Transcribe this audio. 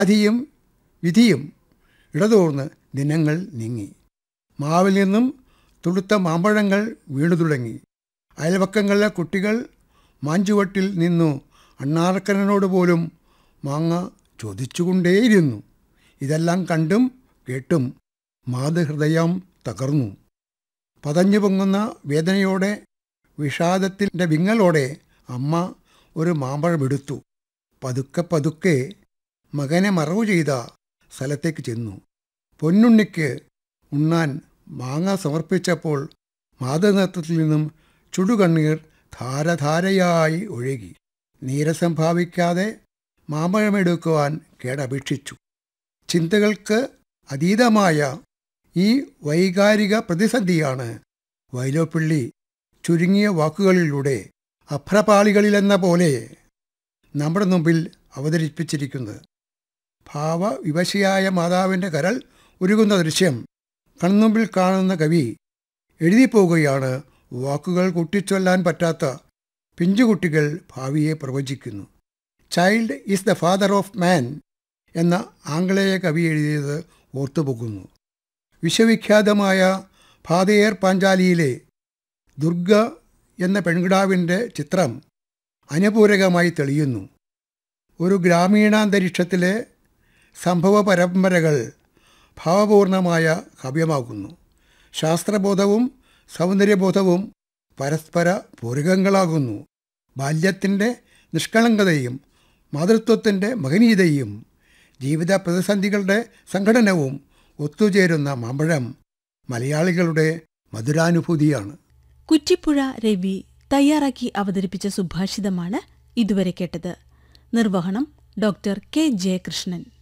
അധിയും വിധിയും ഇടതോർന്ന് ദിനങ്ങൾ നീങ്ങി മാവിൽ നിന്നും തുടുത്ത മാമ്പഴങ്ങൾ വീണു തുടങ്ങി അയൽവക്കങ്ങളിലെ കുട്ടികൾ മാഞ്ചുവട്ടിൽ നിന്നു അണ്ണാർക്കനോട് പോലും മാങ്ങ ചോദിച്ചുകൊണ്ടേയിരുന്നു ഇതെല്ലാം കണ്ടും കേട്ടും മാതൃഹൃദയം തകർന്നു പതഞ്ഞു പൊങ്ങുന്ന വേദനയോടെ വിഷാദത്തിൻ്റെ വിങ്ങലോടെ അമ്മ ഒരു മാമ്പഴമെടുത്തു പതുക്കെ പതുക്കെ മകനെ മറവു ചെയ്ത സ്ഥലത്തേക്ക് ചെന്നു പൊന്നുണ്ണിക്ക് ഉണ്ണാൻ മാങ്ങ സമർപ്പിച്ചപ്പോൾ മാതൃനേത്രത്തിൽ നിന്നും ചുടുകണ്ണീർ ധാരധാരയായി ഒഴുകി നീരസം ഭാവിക്കാതെ മാമ്പഴമെടുക്കുവാൻ കേടപേക്ഷിച്ചു ചിന്തകൾക്ക് അതീതമായ ഈ വൈകാരിക പ്രതിസന്ധിയാണ് വൈലോപ്പിള്ളി ചുരുങ്ങിയ വാക്കുകളിലൂടെ അഭ്രപാളികളിലെന്ന പോലെ നമ്മുടെ മുമ്പിൽ അവതരിപ്പിച്ചിരിക്കുന്നത് ഭാവവിവശയായ മാതാവിൻ്റെ കരൾ ഉരുകുന്ന ദൃശ്യം കൺമുമ്പിൽ കാണുന്ന കവി എഴുതിപ്പോകുകയാണ് വാക്കുകൾ കൂട്ടിച്ചൊല്ലാൻ പറ്റാത്ത പിഞ്ചുകുട്ടികൾ ഭാവിയെ പ്രവചിക്കുന്നു child is the father of man എന്ന ആംഗലേയ കവി എഴുതിയത് ഓർത്തുപോകുന്നു വിശ്വവിഖ്യാതമായ ഫാതേർ പാഞ്ചാലിയിലെ ദുർഗ എന്ന പെൺകിടാവിൻ്റെ ചിത്രം അനുപൂരകമായി തെളിയുന്നു ഒരു ഗ്രാമീണാന്തരീക്ഷത്തിലെ സംഭവ പരമ്പരകൾ ഭാവപൂർണമായ കാവ്യമാകുന്നു ശാസ്ത്രബോധവും സൗന്ദര്യബോധവും പരസ്പര പൂരകങ്ങളാകുന്നു ബാല്യത്തിൻ്റെ നിഷ്കളങ്കതയും മാതൃത്വത്തിൻ്റെ മഹനീയതയും ജീവിത പ്രതിസന്ധികളുടെ സംഘടനവും ഒത്തുചേരുന്ന മാമ്പഴം മലയാളികളുടെ മധുരാനുഭൂതിയാണ് കുറ്റിപ്പുഴ രവി തയ്യാറാക്കി അവതരിപ്പിച്ച സുഭാഷിതമാണ് ഇതുവരെ കേട്ടത് നിർവഹണം ഡോക്ടർ കെ ജയകൃഷ്ണൻ